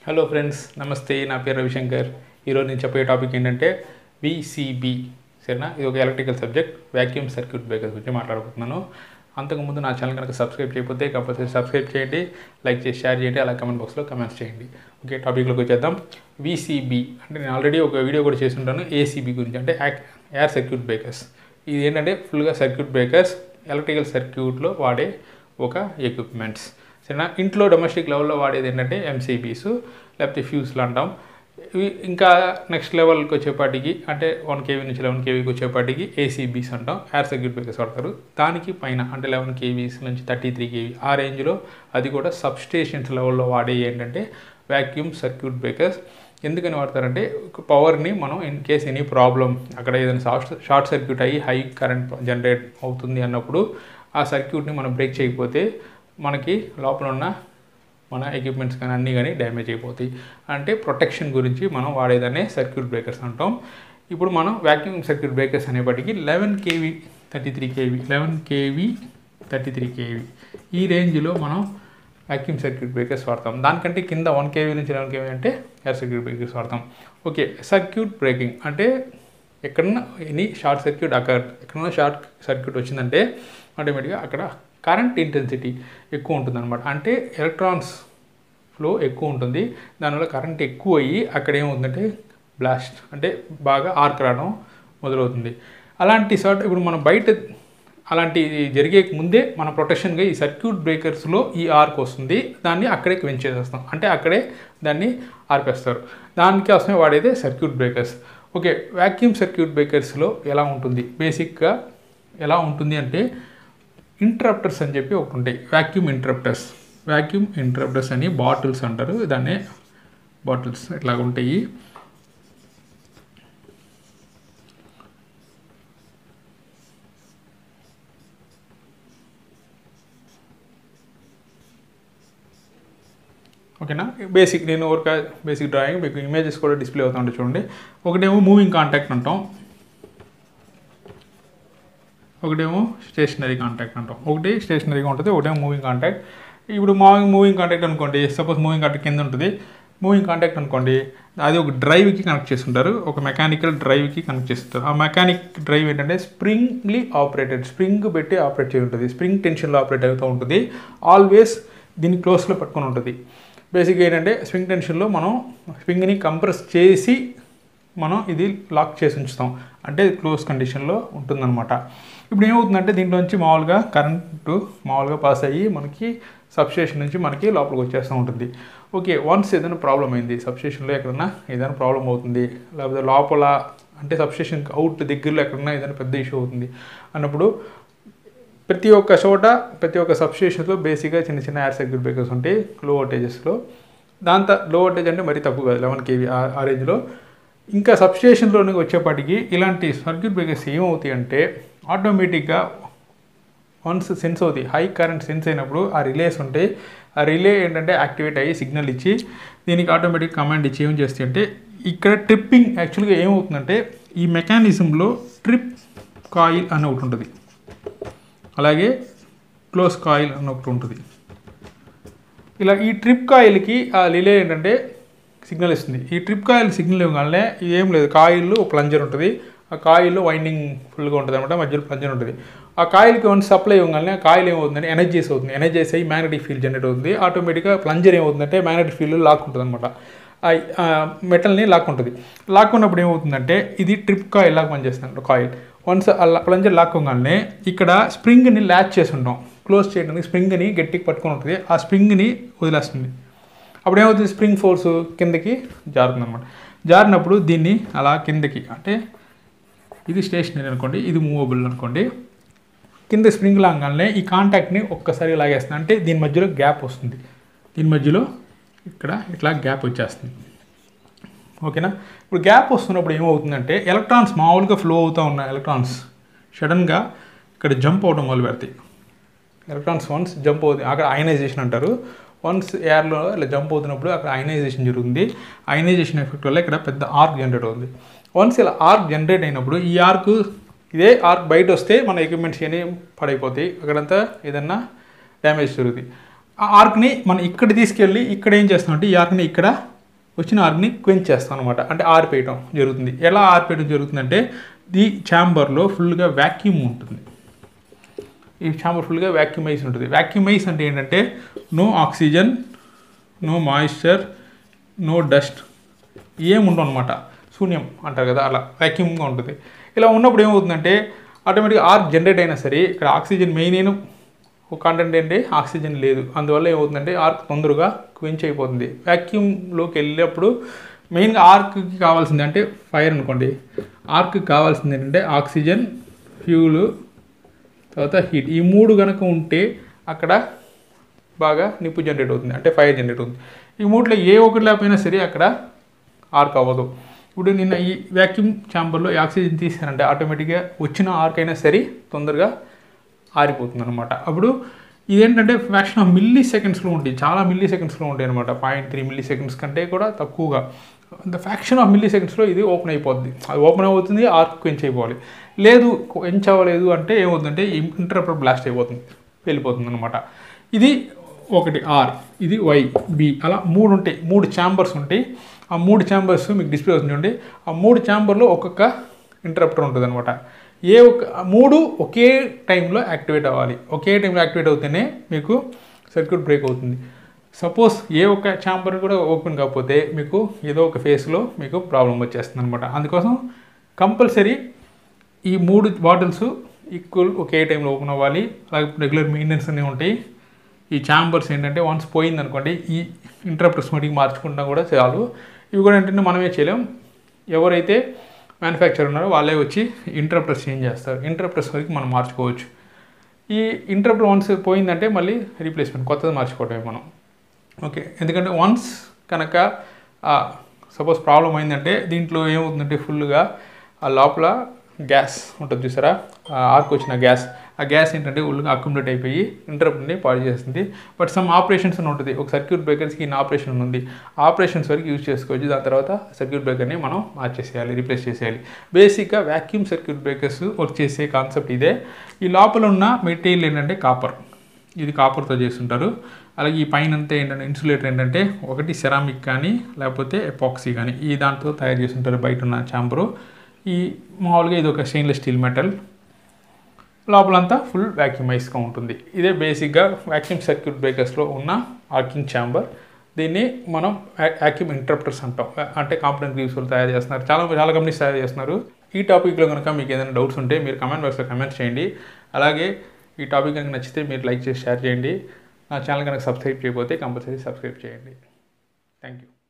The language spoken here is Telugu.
హలో ఫ్రెండ్స్ నమస్తే నా పేరు రవిశంకర్ ఈరోజు నేను చెప్పే టాపిక్ ఏంటంటే విసిబి సరేనా ఇది ఒక electrical subject vacuum circuit breakers గురించి మాట్లాడుకుంటున్నాను అంతకుముందు నా ఛానల్ కనుక సబ్స్క్రైబ్ చేయకపోతే కంపల్సరీ సబ్స్క్రైబ్ చేయండి లైక్ చేసి షేర్ చేయండి అలా కమెంట్ బాక్స్లో కమెంట్స్ చేయండి ఓకే టాపిక్లోకి వచ్చేద్దాం విసిబి అంటే నేను ఆల్రెడీ ఒక వీడియో కూడా చేసి ఉంటాను ఏసీబీ గురించి అంటే ఎయిర్ సర్క్యూట్ బ్రేకర్స్ ఇది ఏంటంటే ఫుల్గా సర్క్యూట్ బ్రేకర్స్ ఎలక్ట్రికల్ సర్క్యూట్లో వాడే ఒక ఎక్విప్మెంట్స్ సరేనా ఇంట్లో డొమెస్టిక్ లెవెల్లో వాడేది ఏంటంటే ఎంసీబీస్ లేకపోతే ఫ్యూస్లు అంటాం ఇవి ఇంకా నెక్స్ట్ లెవెల్కి వచ్చేపాటికి అంటే వన్ కేవీ నుంచి లెవెన్ కేవీకి వచ్చేపాటికి ఏసీబీస్ అంటాం ఎయిర్ సర్క్యూట్ బ్రేకర్స్ వాడతారు దానికి పైన అంటే లెవెన్ కేవీస్ నుంచి థర్టీ త్రీ కేవీ ఆ రేంజ్లో అది కూడా సబ్స్టేషన్స్ లెవెల్లో వాడే ఏంటంటే వ్యాక్యూమ్ సర్క్యూట్ బ్రేకర్స్ ఎందుకని వాడతారంటే పవర్ని మనం ఇన్ కేస్ ఎనీ ప్రాబ్లం అక్కడ ఏదైనా షార్ట్ షార్ట్ సర్క్యూట్ అయ్యి హై కరెంట్ జనరేట్ అవుతుంది అన్నప్పుడు ఆ సర్క్యూట్ని మనం బ్రేక్ చేయకపోతే మనకి లోపల ఉన్న మన ఎక్విప్మెంట్స్ కానీ అన్నీ కానీ డ్యామేజ్ అయిపోతాయి అంటే ప్రొటెక్షన్ గురించి మనం వాడేదనే సర్క్యూట్ బ్రేకర్స్ అంటాం ఇప్పుడు మనం వ్యాక్యూమ్ సర్క్యూట్ బ్రేకర్స్ అనేప్పటికీ eleven KV thirty three KV eleven KV thirty three KV ఈ రేంజ్లో మనం వ్యాక్యూమ్ సర్క్యూట్ బ్రేకర్స్ వాడతాం దానికంటే కింద వన్ కేవీ నుంచి లెవెన్ కేవీ అంటే ఎయిర్ సర్క్యూట్ బ్రేకర్స్ వాడతాం ఓకే సర్క్యూట్ బ్రేకింగ్ అంటే ఎక్కడన్నా ఎనీ షార్ట్ సర్క్యూట్ అక్కడ ఎక్కడన్నా షార్ట్ సర్క్యూట్ వచ్చిందంటే ఆటోమేటిక్గా అక్కడ కరెంట్ ఇంటెన్సిటీ ఎక్కువ ఉంటుంది అనమాట అంటే ఎలక్ట్రాన్స్ ఫ్లో ఎక్కువ ఉంటుంది దానివల్ల కరెంట్ ఎక్కువ అయ్యి అక్కడ ఏమవుతుందంటే బ్లాస్ట్ అంటే బాగా ఆర్క్ రావడం మొదలవుతుంది అలాంటి సార్ట్ ఇప్పుడు మనం బయట అలాంటి జరిగే ముందే మన ప్రొటెక్షన్గా ఈ సర్క్యూట్ బ్రేకర్స్లో ఈ ఆర్క్ వస్తుంది దాన్ని అక్కడే వెంచేసేస్తాం అంటే అక్కడే దాన్ని ఆర్పేస్తారు దానికోసమే వాడేదే circuit breakers okay vacuum circuit బ్రేకర్స్లో ఎలా ఉంటుంది బేసిక్గా ఎలా ఉంటుంది అంటే ఇంటరప్టర్స్ అని చెప్పి ఒకటి ఉంటాయి వ్యాక్యూమ్ ఇంటరప్టర్స్ వ్యాక్యూమ్ ఇంటరప్టర్స్ అని బాటిల్స్ అంటారు దాన్నే బాటిల్స్ ఇట్లా ఉంటాయి ఓకేనా బేసిక్ నేను ఒక బేసిక్ డ్రాయింగ్ మీకు ఇమేజెస్ కూడా డిస్ప్లే అవుతా ఉంటాయి చూడండి ఒకటేమో మూవింగ్ కాంటాక్ట్ అంటాం ఒకటేమో స్టేషనరీ కాంటాక్ట్ అంటాం ఒకటి స్టేషనరీగా ఉంటుంది ఒకటేమో మూవింగ్ కాంటాక్ట్ ఇప్పుడు మూవింగ్ మూవింగ్ కాంటాక్ట్ అనుకోండి సపోజ్ మూవింగ్ కాంటాక్ట్ కింద ఉంటుంది మూవింగ్ కాంటాక్ట్ అనుకోండి అది ఒక డ్రైవ్కి కనెక్ట్ చేస్తుంటారు ఒక మెకానికల్ డ్రైవ్కి కనెక్ట్ చేస్తుంటారు ఆ మెకానిక్ డ్రైవ్ ఏంటంటే స్ప్రింగ్లీ ఆపరేటెడ్ స్ప్రింగ్ పెట్టి ఆపరేట్ చేసి ఉంటుంది స్ప్రింగ్ టెన్షన్లో ఆపరేట్ అవుతూ ఉంటుంది ఆల్వేస్ దీన్ని క్లోజ్లో పట్టుకొని ఉంటుంది బేసిక్గా ఏంటంటే స్ప్రింగ్ టెన్షన్లో మనం స్ప్రింగ్ని కంప్రెస్ చేసి మనం ఇది లాక్ చేసి ఉంచుతాం అంటే క్లోజ్ కండిషన్లో ఉంటుందన్నమాట ఇప్పుడు ఏమవుతుందంటే దీంట్లోంచి మామూలుగా కరెంటు మామూలుగా పాస్ అయ్యి మనకి సబ్స్టేషన్ నుంచి మనకి లోపలికి వచ్చేస్తూ ఉంటుంది ఓకే వన్స్ ఏదైనా ప్రాబ్లం అయింది సబ్స్టేషన్లో ఎక్కడన్నా ఏదైనా ప్రాబ్లం అవుతుంది లేకపోతే లోపల అంటే సబ్స్టేషన్ అవుట్ దగ్గరలో ఎక్కడన్నా ఏదైనా పెద్ద ఇష్యూ అవుతుంది అన్నప్పుడు ప్రతి ఒక్క చోట ప్రతి ఒక్క సబ్స్టేషన్లో బేసిక్గా చిన్న చిన్న ఎయిర్ సర్క్యూట్ బ్రేకర్స్ ఉంటాయి లో వోల్టేజెస్లో దాంతో లో వోల్టేజ్ అంటే మరీ తక్కువ కాదు లెవెన్ కేవీ ఆ రేంజ్లో ఇంకా సబ్స్టేషన్లోనికి వచ్చేపాటికి ఇలాంటి సర్క్యూట్ బ్రేకర్స్ ఏమవుతాయి అంటే ఆటోమేటిక్గా వన్స్ సెన్స్ అవుతాయి హై కరెంట్ సెన్స్ అయినప్పుడు ఆ రిలేస్ ఉంటాయి ఆ రిలే ఏంటంటే యాక్టివేట్ అయ్యి సిగ్నల్ ఇచ్చి దీనికి ఆటోమేటిక్ కమాండ్ ఇచ్చి ఏం చేస్తాయి అంటే ఇక్కడ ట్రిప్పింగ్ యాక్చువల్గా ఏమవుతుందంటే ఈ మెకానిజంలో ట్రిప్ కాయిల్ అని ఒకటి ఉంటుంది అలాగే క్లోజ్ కాయిల్ అని ఒకటి ఉంటుంది ఇలా ఈ ట్రిప్ కాయిల్కి ఆ రిలే ఏంటంటే సిగ్నల్ ఇస్తుంది ఈ ట్రిప్ కాయిల్ సిగ్నల్ ఇవ్వగానే ఏం లేదు కాయిల్లో ప్లంజర్ ఉంటుంది ఆ కాయిల్లో వైండింగ్ ఫుల్గా ఉంటుంది అనమాట మధ్యలో ప్లంజర్ ఉంటుంది ఆ కాయిల్కి వన్ సప్లై ఇవ్వగానే ఆ కాయిల్ ఏమవుతుందంటే ఎనర్జీస్ అవుతుంది ఎనర్జీస్ అయ్యి మ్యాగ్నెటిక్ ఫీల్డ్ జనరేట్ అవుతుంది ఆటోమేటిక్గా ప్లంజర్ ఏమవుతుందంటే మ్యాగ్నెటిక్ ఫీల్డ్ లాక్ ఉంటుంది అనమాట మెటల్ని లాక్ ఉంటుంది లాక్ ఉన్నప్పుడు ఏమవుతుందంటే ఇది ట్రిప్ కాయిల్ లాగా పనిచేస్తుంది కాయిల్ వన్స్ ప్లంజర్ లాక్ అవ్వగానే ఇక్కడ స్ప్రింగ్ని ల్యాచ్ చేసి ఉంటాం క్లోజ్ చేయడానికి స్ప్రింగ్ని గట్టికి పట్టుకొని ఉంటుంది ఆ స్ప్రింగ్ని వదిలేస్తుంది అప్పుడు ఏమవుతుంది స్ప్రింగ్ ఫోర్స్ కిందకి జారుతుంది అనమాట జారినప్పుడు దీన్ని అలా కిందకి అంటే ఇది స్టేషనరీ అనుకోండి ఇది మూవబుల్ అనుకోండి కింద స్ప్రింగ్ లాగానే ఈ కాంటాక్ట్ని ఒక్కసారి లాగేస్తుంది అంటే దీని మధ్యలో గ్యాప్ వస్తుంది దీని మధ్యలో ఇక్కడ ఇట్లా గ్యాప్ వచ్చేస్తుంది ఓకేనా ఇప్పుడు గ్యాప్ వస్తున్నప్పుడు ఏమవుతుందంటే ఎలక్ట్రాన్స్ మామూలుగా ఫ్లో అవుతూ ఉన్న ఎలక్ట్రాన్స్ సడన్గా ఇక్కడ జంప్ అవడం మొదలు పెడతాయి ఎలక్ట్రాన్స్ వన్స్ జంప్ అవుతుంది అక్కడ అయనైజేషన్ అంటారు వన్స్ ఎయిర్లో ఇలా జంప్ అవుతున్నప్పుడు అక్కడ అయనైజేషన్ జరుగుతుంది అయనైజేషన్ ఎఫెక్ట్ వల్ల ఇక్కడ పెద్ద ఆర్క్ జనరేట్ అవుతుంది వన్స్ ఇలా ఆర్క్ జనరేట్ అయినప్పుడు ఈ ఆర్క్ ఇదే ఆర్క్ బయట వస్తే మన ఎక్విప్మెంట్స్ అన్నీ పడైపోతాయి అక్కడంతా ఏదన్నా డ్యామేజ్ జరుగుతుంది ఆ ఆర్క్ని మనం ఇక్కడ తీసుకెళ్ళి ఇక్కడ ఏం చేస్తామంటే ఈ ఆర్క్ని ఇక్కడ వచ్చిన ఆర్క్ని క్వెంచ్ చేస్తాం అనమాట అంటే ఆరిపేయటం జరుగుతుంది ఎలా ఆరిపేయడం జరుగుతుందంటే ఈ ఛాంబర్లో ఫుల్గా వ్యాక్యూమ్ ఉంటుంది ఈ ఛాంబర్ ఫుల్గా వ్యాక్యూమైజ్ ఉంటుంది వ్యాక్యూమైజ్ అంటే ఏంటంటే no oxygen no moisture no dust ఏం ఉండవు అనమాట శూన్యం అంటారు కదా అలా వ్యాక్యూమ్గా ఉంటుంది ఇలా ఉన్నప్పుడు ఏమవుతుందంటే ఆటోమేటిక్గా ఆర్క్ జనరేట్ అయినా సరే ఇక్కడ ఆక్సిజన్ మెయిన్ అయిన ఒక కంటెంట్ ఏంటి ఆక్సిజన్ లేదు అందువల్ల ఏమవుతుందంటే ఆర్క్ తొందరగా క్వించ్ అయిపోతుంది వ్యాక్యూమ్లోకి వెళ్ళినప్పుడు మెయిన్గా ఆర్క్కి కావాల్సింది అంటే ఫైర్ అనుకోండి ఆర్క్కి కావాల్సింది ఏంటంటే ఆక్సిజన్ ఫ్యూలు తర్వాత హీట్ ఈ మూడు కనుక ఉంటే అక్కడ బాగా నిప్పు జనరేట్ అవుతుంది అంటే ఫైర్ జనరేట్ అవుతుంది ఈ మూడులో ఏ ఒకటి లేకపోయినా సరే అక్కడ ఆర్క్ అవ్వదు ఇప్పుడు నిన్న ఈ వ్యాక్యూమ్ ఛాంబర్లో ఈ ఆక్సిజన్ తీసారంటే ఆటోమేటిక్గా వచ్చిన ఆర్క్ అయినా సరే తొందరగా ఆరిపోతుంది అనమాట అప్పుడు ఇదేంటంటే ఫ్యాక్షన్ ఆఫ్ మిల్లీ సెకండ్స్లో ఉంటాయి చాలా మిల్లీ సెకండ్స్లో ఉంటాయి అనమాట పాయింట్ త్రీ మిల్లీ సెకండ్స్ కంటే కూడా తక్కువగా ద ఫ్యాక్షన్ ఆఫ్ మిల్లీ సెకండ్స్లో ఇది ఓపెన్ అయిపోద్ది అది ఓపెన్ అవుతుంది ఆర్క్ క్వెంచ్ అయిపోవాలి లేదు క్వెంచ్ అవ్వలేదు అంటే ఏమవుతుందంటే ఇంటర్ప్రెట్ బ్లాస్ట్ అయిపోతుంది వెళ్ళిపోతుంది అనమాట ఇది ఒకటి ఆర్ ఇది వై బి అలా మూడు ఉంటాయి మూడు ఛాంబర్స్ ఉంటాయి ఆ మూడు ఛాంబర్స్ మీకు డిస్ప్లే అవుతుంది చూడండి ఆ మూడు ఛాంబర్లో ఒక్కొక్క ఇంటరప్టర్ ఉంటుంది అనమాట ఏ ఒక మూడు ఒకే టైంలో యాక్టివేట్ అవ్వాలి ఒకే టైంలో యాక్టివేట్ అవుతేనే మీకు సర్క్యూట్ బ్రేక్ అవుతుంది సపోజ్ ఏ ఒక్క ఛాంబర్ కూడా ఓపెన్ కాకపోతే మీకు ఏదో ఒక ఫేస్లో మీకు ప్రాబ్లం వచ్చేస్తుంది అనమాట అందుకోసం కంపల్సరీ ఈ మూడు బాటిల్స్ ఈక్వల్ ఒకే టైంలో ఓపెన్ అవ్వాలి అలాగే రెగ్యులర్ మెయింటెనెన్స్ అన్నీ ఉంటాయి ఈ ఛాంబర్స్ ఏంటంటే వన్స్ పోయింది అనుకోండి ఈ ఇంటరప్టర్స్ మటుకు మార్చుకుంటా కూడా చాలు ఇవి కూడా ఏంటంటే మనమే చేయలేం ఎవరైతే మ్యానుఫ్యాక్చర్ ఉన్నారో వాళ్ళే వచ్చి ఇంటరప్టర్స్ చేంజ్ చేస్తారు ఇంటరప్టర్స్ వరకు మనం మార్చుకోవచ్చు ఈ ఇంటరప్టర్ వన్స్ పోయిందంటే మళ్ళీ రీప్లేస్మెంట్ కొత్తది మార్చుకోవటమే మనం ఓకే ఎందుకంటే వన్స్ కనుక సపోజ్ ప్రాబ్లం అయిందంటే దీంట్లో ఏమవుతుందంటే ఫుల్గా ఆ లోపల గ్యాస్ ఉంటుంది చూసారా ఆర్క్ వచ్చిన గ్యాస్ ఆ గ్యాస్ ఏంటంటే ఫుల్గా అక్యుములేట్ అయిపోయి ఇంటరప్ట్ని పాడు చేస్తుంది బట్ సమ్ ఆపరేషన్స్ అని ఉంటుంది ఒక సర్క్యూట్ బ్రేకర్స్కి ఇన్ ఆపరేషన్ ఉంది ఆపరేషన్స్ వరకు యూజ్ చేసుకోవచ్చు దాని తర్వాత సర్క్యూట్ బ్రేకర్ని మనం మార్చేసేయాలి రీప్లేస్ చేసేయాలి బేసిక్గా వ్యాక్యూమ్ సర్క్యూట్ బ్రేకర్స్ వర్క్ చేసే కాన్సెప్ట్ ఇదే ఈ లోపల ఉన్న మెటీరియల్ ఏంటంటే కాపర్ ఇది కాపర్తో చేస్తుంటారు అలాగే ఈ పైన అంతా ఏంటంటే ఇన్సులేటర్ ఏంటంటే ఒకటి సెరామిక్ కానీ లేకపోతే ఎపాక్సీ కానీ ఈ దాంతో తయారు చేస్తుంటారు బయట ఉన్న ఛాంబరు ఈ మామూలుగా ఇది ఒక స్టెయిన్లెస్ స్టీల్ మెటల్ లోపలంతా ఫుల్ వ్యాక్యూమైజ్గా ఉంటుంది ఇదే బేసిక్గా వ్యాక్యూమ్ సర్క్యూట్ బ్రేకర్స్లో ఉన్న ఆర్కింగ్ ఛాంబర్ దీన్ని మనం వ్యాక్యూమ్ ఇంటరప్టర్స్ అంటాం అంటే కాంపనెంట్ గ్రీవ్స్ తయారు చేస్తున్నారు చాలా చాలా కంపెనీస్ తయారు చేస్తున్నారు ఈ టాపిక్లో కనుక మీకు ఏదైనా డౌట్స్ ఉంటే మీరు కమెంట్ బాక్స్లో కమెంట్ చేయండి అలాగే ఈ టాపిక్ కనుక నచ్చితే మీరు లైక్ చేసి షేర్ చేయండి నా ఛానల్ కనుక సబ్స్క్రైబ్ చేయకపోతే కంపల్సరీ సబ్స్క్రైబ్ చేయండి థ్యాంక్ యూ